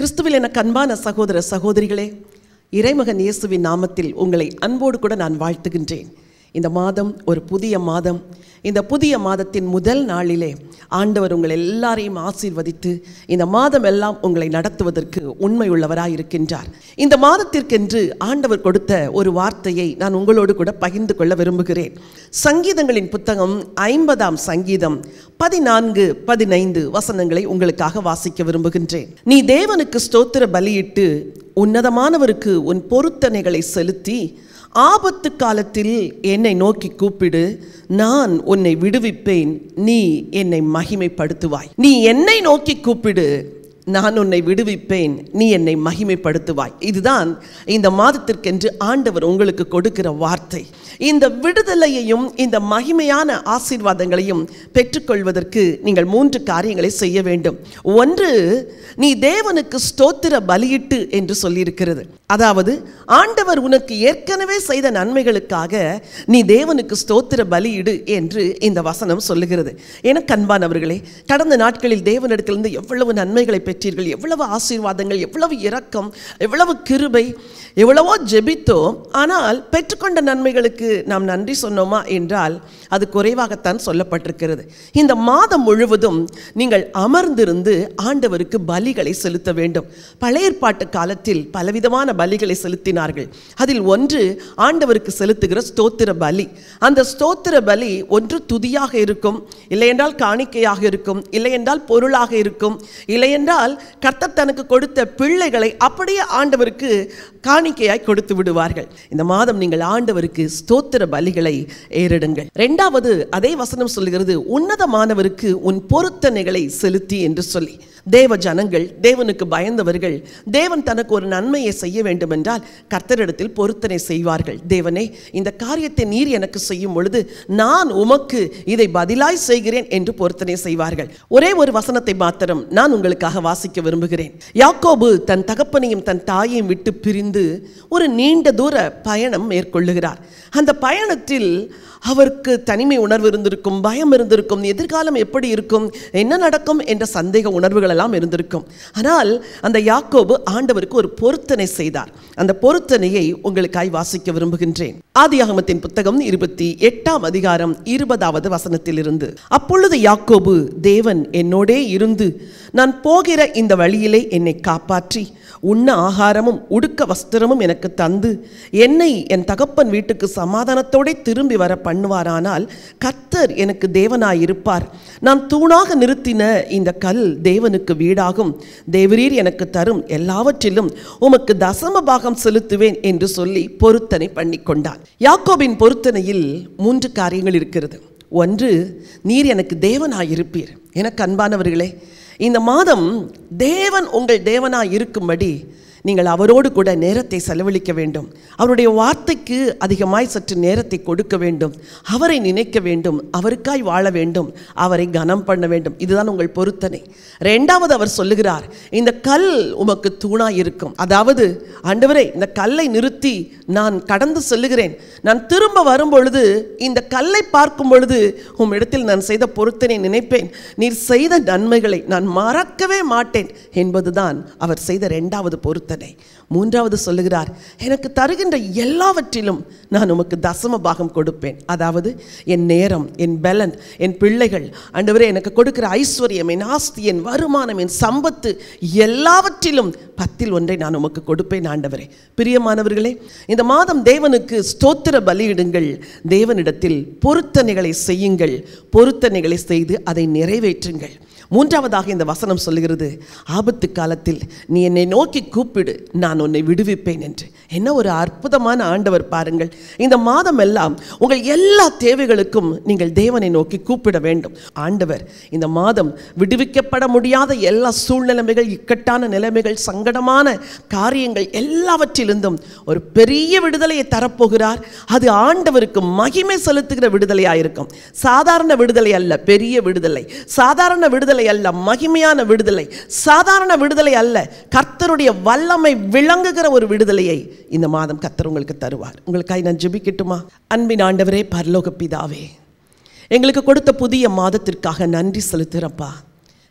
கிறிஸ்துவில் எனக்கு அன்பான சகோதர சகோதரிகளே இறைமகன் இயேசுவின் நாமத்தில் உங்களை அன்போடு கூட நான் வாழ்த்துகின்றேன் இந்த மாதம் ஒரு புதிய மாதம் இந்த புதிய மாதத்தின் முதல் நாளிலே ஆண்டவர் உங்களை எல்லாரையும் ஆசீர்வதித்து இந்த மாதம் எல்லாம் உங்களை நடத்துவதற்கு உண்மை உள்ளவராய் இருக்கின்றார் இந்த மாதத்திற்கென்று ஆண்டவர் கொடுத்த ஒரு வார்த்தையை நான் உங்களோடு கூட பகிர்ந்து கொள்ள விரும்புகிறேன் சங்கீதங்களின் புத்தகம் ஐம்பதாம் சங்கீதம் பதினான்கு பதினைந்து வசனங்களை உங்களுக்காக வாசிக்க விரும்புகின்றேன் நீ தேவனுக்கு ஸ்தோத்திர பலியிட்டு உன்னதமானவருக்கு உன் பொருத்தனைகளை செலுத்தி ஆபத்து காலத்தில் என்னை நோக்கி கூப்பிடு நான் உன்னை விடுவிப்பேன் நீ என்னை மகிமைப்படுத்துவாய் நீ என்னை நோக்கி கூப்பிடு நான் உன்னை விடுவிப்பேன் நீ என்னை மகிமைப்படுத்துவாய் இதுதான் இந்த மாதத்திற்கென்று ஆண்டவர் உங்களுக்கு கொடுக்கிற வார்த்தை இந்த விடுதலையையும் இந்த மகிமையான ஆசீர்வாதங்களையும் பெற்றுக்கொள்வதற்கு நீங்கள் மூன்று காரியங்களை செய்ய வேண்டும் ஒன்று நீ தேவனுக்கு ஸ்தோத்திர பலியிட்டு என்று சொல்லியிருக்கிறது அதாவது ஆண்டவர் உனக்கு ஏற்கனவே செய்த நன்மைகளுக்காக நீ தேவனுக்கு ஸ்தோத்திர பலியிடு என்று இந்த வசனம் சொல்லுகிறது எனக்கு அன்பானவர்களே கடந்த நாட்களில் தேவனிடத்திலிருந்து எவ்வளவு நன்மைகளை பெற்றீர்கள் எவ்வளவு ஆசீர்வாதங்கள் எவ்வளவு இரக்கம் எவ்வளவு கிருபை எவ்வளவோ ஜெபித்தோம் ஆனால் பெற்றுக்கொண்ட நன்மைகளுக்கு நாம் நன்றி சொன்னோமா என்றால் அது குறைவாகத்தான் சொல்லப்பட்டிருக்கிறது இந்த மாதம் முழுவதும் நீங்கள் அமர்ந்திருந்து ஆண்டவருக்கு பலிகளை செலுத்த வேண்டும் பழைய ஏற்பாட்டு காலத்தில் பலவிதமான பலிகளை செலுத்தினார்கள் அதில் ஒன்று ஆண்டவருக்கு செலுத்துகிற ஸ்தோத்திர பலி அந்த ஸ்தோத்திர பலி ஒன்று துதியாக இருக்கும் இல்லையென்றால் காணிக்கையாக இருக்கும் இல்லையென்றால் பொருளாக இருக்கும் இல்லையென்றால் கர்த்தர் தனக்கு கொடுத்த பிள்ளைகளை அப்படியே ஆண்டவருக்கு காணிக்கையாய் கொடுத்து விடுவார்கள் இந்த மாதம் நீங்கள் ஆண்டவருக்கு ஸ்தோத்திர பலிகளை ஏறிடுங்கள் ரெண்டாவது அதே வசனம் சொல்லுகிறது உன்னதமானவருக்கு உன் பொருத்தனைகளை செலுத்தி என்று சொல்லி தேவ ஜனங்கள் தேவனுக்கு பயந்தவர்கள் தேவன் தனக்கு ஒரு நன்மையை செய்ய வேண்டும் என்றால் கர்த்தரிடத்தில் பொருத்தனை செய்வார்கள் தேவனே இந்த காரியத்தை நீர் எனக்கு செய்யும் பொழுது நான் உமக்கு இதை பதிலாய் செய்கிறேன் என்று பொருத்தனை செய்வார்கள் ஒரே ஒரு வசனத்தை மாத்திரம் நான் உங்களுக்காக வாசிக்க விரும்புகிறேன் யாக்கோபு தன் தகப்பனையும் தன் தாயையும் விட்டு பிரிந்து ஒரு நீண்ட தூர பயணம் மேற்கொள்ளுகிறார் அந்த பயணத்தில் அவருக்கு தனிமை உணர்வு இருந்திருக்கும் பயம் இருந்திருக்கும் எதிர்காலம் எப்படி இருக்கும் என்ன நடக்கும் என்ற சந்தேக உணர்வுகள் எல்லாம் இருந்திருக்கும் ஆனால் அந்த யாக்கோபு ஆண்டவருக்கு ஒரு பொருத்தனை செய்தார் அந்த பொருத்தனையை உங்களுக்காய் வாசிக்க விரும்புகின்றேன் ஆதியாகமத்தின் புத்தகம் இருபத்தி எட்டாம் அதிகாரம் இருபதாவது வசனத்தில் இருந்து அப்பொழுது யாக்கோபு தேவன் என்னோடே இருந்து நான் போகிற இந்த வழியிலே என்னை காப்பாற்றி உண்ண ஆகாரமும் உடுக்க வஸ்திரமும் எனக்கு தந்து என்னை என் தகப்பன் வீட்டுக்கு சமாதானத்தோടെ திரும்பி வர பண்ணுவாரானால் கர்த்தர் எனக்கு தேவனாயிருப்பார் நான் தூணாக நிறுத்தின இந்த கல் தேவனுக்கு வீடாகும் தேவரீர் எனக்கு தரும் எல்லாவற்றிலும் உமக்கு தசம பாகம் செலுத்துவேன் என்று சொல்லி பொருத்தனை பண்ணி கொண்டான் யாக்கோபின் பொருத்தனையில் மூன்று காரியங்கள் இருக்கிறது ஒன்று நீர் எனக்கு தேவனாயிருப்பீர் எனக்கு அன்பானவர்களே இந்த மாதம் தேவன் உங்கள் தேவனாய் இருக்கும்படி நீங்கள் அவரோடு கூட நேரத்தை செலவழிக்க வேண்டும் அவருடைய வார்த்தைக்கு அதிகமாய் சற்று நேரத்தை கொடுக்க வேண்டும் அவரை நினைக்க வேண்டும் அவருக்காய் வாழ வேண்டும் அவரை கனம் பண்ண வேண்டும் இதுதான் உங்கள் பொருத்தனை ரெண்டாவது அவர் சொல்லுகிறார் இந்த கல் உமக்கு தூணாய் இருக்கும் அதாவது ஆண்டவரே இந்த கல்லை நிறுத்தி நான் கடந்து செல்லுகிறேன் நான் திரும்ப வரும் பொழுது இந்த கல்லை பார்க்கும் பொழுது உம்மிடத்தில் நான் செய்த பொருத்தனை நினைப்பேன் நீர் செய்த நன்மைகளை நான் மறக்கவே மாட்டேன் என்பதுதான் அவர் செய்த ரெண்டாவது பொருத்தனை மூன்றாவது சொல்லுகிறார் எனக்கு தருகின்ற எல்லாவற்றிலும் நான் உமக்கு தசம பாகம் கொடுப்பேன் அதாவது என் நேரம் என் பலன் என் பிள்ளைகள் ஆண்டவரே எனக்கு கொடுக்கிற ஐஸ்வர்யம் என் ஆஸ்தி என் வருமானம் என் சம்பத்து எல்லாவற்றிலும் பத்தில் ஒன்றை நான் உமக்கு கொடுப்பேன் ஆண்டவரே பிரியமானவர்களே இந்த மாதம் தேவனுக்கு ஸ்தோத்திர பலியிடுங்கள் தேவனிடத்தில் பொருத்தனைகளை செய்யுங்கள் பொருத்தனைகளை செய்து அதை நிறைவேற்றுங்கள் மூன்றாவதாக இந்த வசனம் சொல்லுகிறது ஆபத்து காலத்தில் நீ என்னை நோக்கி கூப்பிடு நான் உன்னை விடுவிப்பேன் என்று என்ன ஒரு அற்புதமான ஆண்டவர் பாருங்கள் இந்த மாதம் எல்லாம் உங்கள் எல்லா தேவைகளுக்கும் நீங்கள் தேவனை நோக்கி கூப்பிட வேண்டும் ஆண்டவர் இந்த மாதம் விடுவிக்கப்பட முடியாத எல்லா சூழ்நிலைமைகள் இக்கட்டான நிலைமைகள் சங்கடமான காரியங்கள் எல்லாவற்றிலிருந்தும் ஒரு பெரிய விடுதலையை தரப்போகிறார் அது ஆண்டவருக்கு மகிமை செலுத்துகிற விடுதலையாக இருக்கும் சாதாரண விடுதலை அல்ல பெரிய விடுதலை சாதாரண விடுதலை அல்ல மகிமையான விடுதலை சாதாரண விடுதலை அல்ல கர்த்தருடைய வல்லமை விளங்குகிற ஒரு விடுதலையை இந்த மாதம் கர்த்தர் உங்களுக்கு தருவார் உங்களுக்காக நான் ஜெபிக்கட்டுமா அன்பின் ஆண்டவரே பரலோக பிதாவே எங்களுக்கு கொடுத்த புதிய மாதத்திற்காக நன்றி செலுத்துகிறப்பா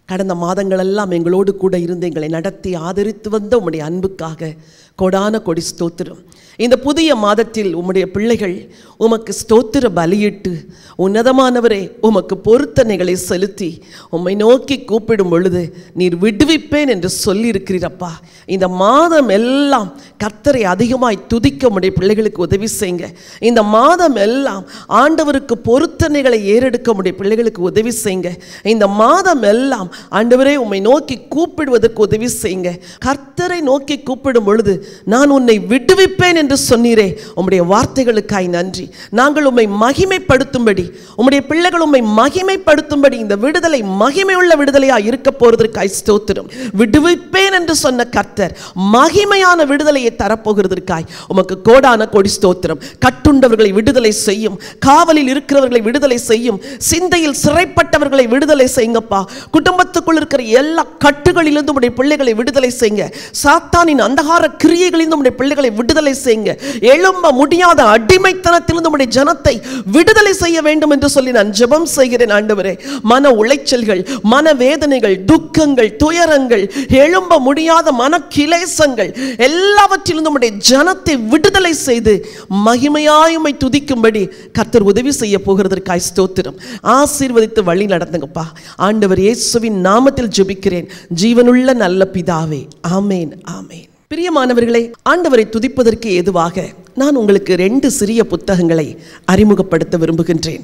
கடந்த மாதங்களெல்லாம் எங்களோடு கூட இருந்து எங்களை நடத்தி ஆதரித்து வந்த உம்முடைய அன்புக்காக கொடான கொடி ஸ்தோத்திரம் இந்த புதிய மாதத்தில் உம்முடைய பிள்ளைகள் உமக்கு ஸ்தோத்திர பலியிட்டு உன்னதமானவரே உமக்கு பொருத்தனைகளை செலுத்தி உம்மை நோக்கி கூப்பிடும் பொழுது நீர் விடுவிப்பேன் என்று சொல்லியிருக்கிறீரப்பா இந்த மாதம் எல்லாம் கர்த்தரை அதிகமாய் துதிக்க உம்முடைய பிள்ளைகளுக்கு உதவி செய்யுங்க இந்த மாதம் எல்லாம் ஆண்டவருக்கு பொருத்தனைகளை ஏறெடுக்க உம்முடைய பிள்ளைகளுக்கு உதவி செய்யுங்க இந்த மாதம் எல்லாம் ஆண்டவரே உம்மை நோக்கி கூப்பிடுவதற்கு உதவி செய்யுங்க கர்த்தரை நோக்கி கூப்பிடும் பொழுது நான் உன்னை விடுவிப்பேன் என்று சொன்னீரே உம்முடைய வார்த்தைகளுக்காய் நன்றி நாங்கள் உம்மை மகிமைப்படுத்தும்படி உம்முடைய பிள்ளைகள் உம்மை மகிமைப்படுத்தும்படி இந்த விடுதலை மகிமையுள்ள விடுதலையாய் இருக்க போறதற்காய் ஸ்தோத்திரம் விடுவிப்பேன் என்று சொன்ன கர்த்தர் மகிமையான விடுதலையை தரப்போகிறதற்காய் உமக்கு கோடான கொடி ஸ்தோத்திரம் கட்டுண்டவர்களை விடுதலை செய்யும் காவலில் இருக்கிறவர்களை விடுதலை செய்யும் சிந்தையில் சிறைப்பட்டவர்களை விடுதலை செய்யுங்கப்பா குடும்பத்துக்குள் இருக்கிற எல்லா கட்டுகளிலிருந்து உடைய பிள்ளைகளை விடுதலை செய்யுங்க சாத்தானின் அந்தகார கிரியைகளிலிருந்து உடைய பிள்ளைகளை விடுதலை செய்யுங்க எழும்ப முடியாத அடிமைத்தனத்திலிருந்து உடைய ஜனத்தை விடுதலை செய்ய வேண்டும் என்று சொல்லி நான் ஜெபம் செய்கிறேன் ஆண்டவரே மன உளைச்சல்கள் மன வேதனைகள் துக்கங்கள் துயரங்கள் எழும்ப முடியாத மன கிளேசங்கள் எல்லாவற்றிலிருந்து உடைய ஜனத்தை விடுதலை செய்து மகிமையாயுமை துதிக்கும்படி கர்த்தர் உதவி செய்ய போகிறதற்காய் ஸ்தோத்திரம் ஆசீர்வதித்து வழி நடந்துங்கப்பா ஆண்டவர் இயேசுவின் நாமத்தில் ஜெபிக்கிறேன் ஜீவனுள்ள நல்ல பிதாவே ஆமேன் ஆமேன் பிரியமானவர்களே ஆண்டவரை துதிப்பதற்கு ஏதுவாக நான் உங்களுக்கு ரெண்டு சிறிய புத்தகங்களை அறிமுகப்படுத்த விரும்புகின்றேன்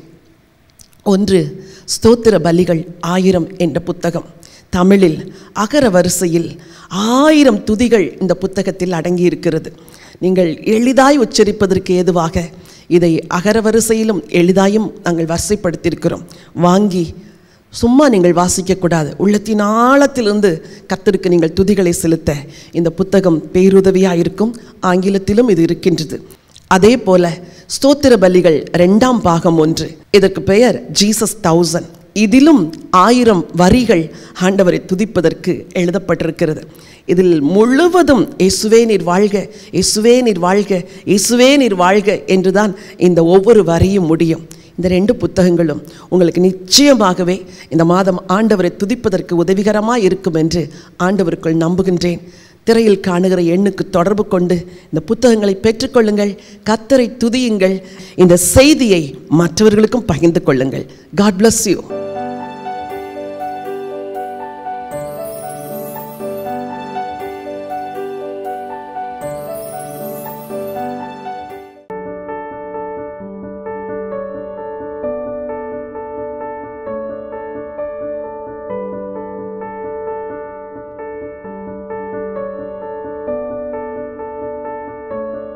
ஒன்று ஸ்தோத்திர பலிகள் ஆயிரம் என்ற புத்தகம் தமிழில் அகர வரிசையில் ஆயிரம் துதிகள் இந்த புத்தகத்தில் அடங்கியிருக்கிறது நீங்கள் எளிதாய் உச்சரிப்பதற்கு ஏதுவாக இதை அகர வரிசையிலும் எளிதாயும் நாங்கள் வரிசைப்படுத்தியிருக்கிறோம் வாங்கி சும்மா நீங்கள் வாசிக்கக்கூடாது உள்ளத்தின் ஆழத்திலிருந்து கத்தருக்கு நீங்கள் துதிகளை செலுத்த இந்த புத்தகம் பேருதவியாக இருக்கும் ஆங்கிலத்திலும் இது இருக்கின்றது அதே போல ஸ்தோத்திர பலிகள் ரெண்டாம் பாகம் ஒன்று இதற்கு பெயர் ஜீசஸ் தௌசண்ட் இதிலும் ஆயிரம் வரிகள் ஆண்டவரை துதிப்பதற்கு எழுதப்பட்டிருக்கிறது இதில் முழுவதும் இயேசுவே நீர் வாழ்க இயேசுவே நீர் வாழ்க இயேசுவே நீர் வாழ்க என்றுதான் இந்த ஒவ்வொரு வரியும் முடியும் இந்த ரெண்டு புத்தகங்களும் உங்களுக்கு நிச்சயமாகவே இந்த மாதம் ஆண்டவரை துதிப்பதற்கு உதவிகரமாக இருக்கும் என்று ஆண்டவருக்குள் நம்புகின்றேன் திரையில் காணுகிற எண்ணுக்கு தொடர்பு கொண்டு இந்த புத்தகங்களை பெற்றுக்கொள்ளுங்கள் கத்தரை துதியுங்கள் இந்த செய்தியை மற்றவர்களுக்கும் பகிர்ந்து கொள்ளுங்கள் காட் bless யூ